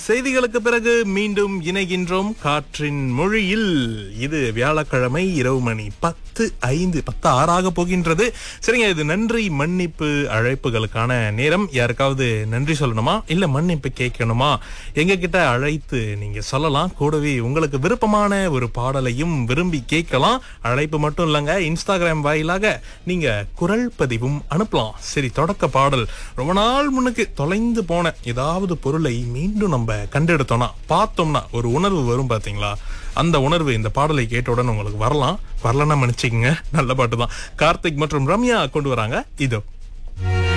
செய்திகளுக்கு பிறகு மீண்டும் இணைகின்றோம் காற்றின் மொழியில் இது வியாழக்கிழமை இரவு மணி பத்து ஐந்து பத்து ஆறாக போகின்றது சரிங்க இது நன்றி மன்னிப்பு அழைப்புகளுக்கான நேரம் யாருக்காவது நன்றி சொல்லணுமா இல்ல மன்னிப்பு கேட்கணுமா எங்க கிட்ட அழைத்து நீங்க சொல்லலாம் கூடவே உங்களுக்கு விருப்பமான ஒரு பாடலையும் விரும்பி கேட்கலாம் அழைப்பு மட்டும் இல்லைங்க இன்ஸ்டாகிராம் வாயிலாக நீங்க குரல் பதிவும் அனுப்பலாம் சரி தொடக்க பாடல் ரொம்ப நாள் முன்னுக்கு தொலைந்து போன ஏதாவது பொருளை மீண்டும் நம்ம கண்டெடுத்தோம்னா பார்த்தோம்னா ஒரு உணர்வு வரும் பாத்தீங்களா அந்த உணர்வு இந்த பாடலை கேட்டவுடன் உங்களுக்கு வரலாம் வரலன்னா மன்னிச்சுக்கங்க நல்ல பாட்டு தான் கார்த்திக் மற்றும் ரம்யா கொண்டு வராங்க இதோ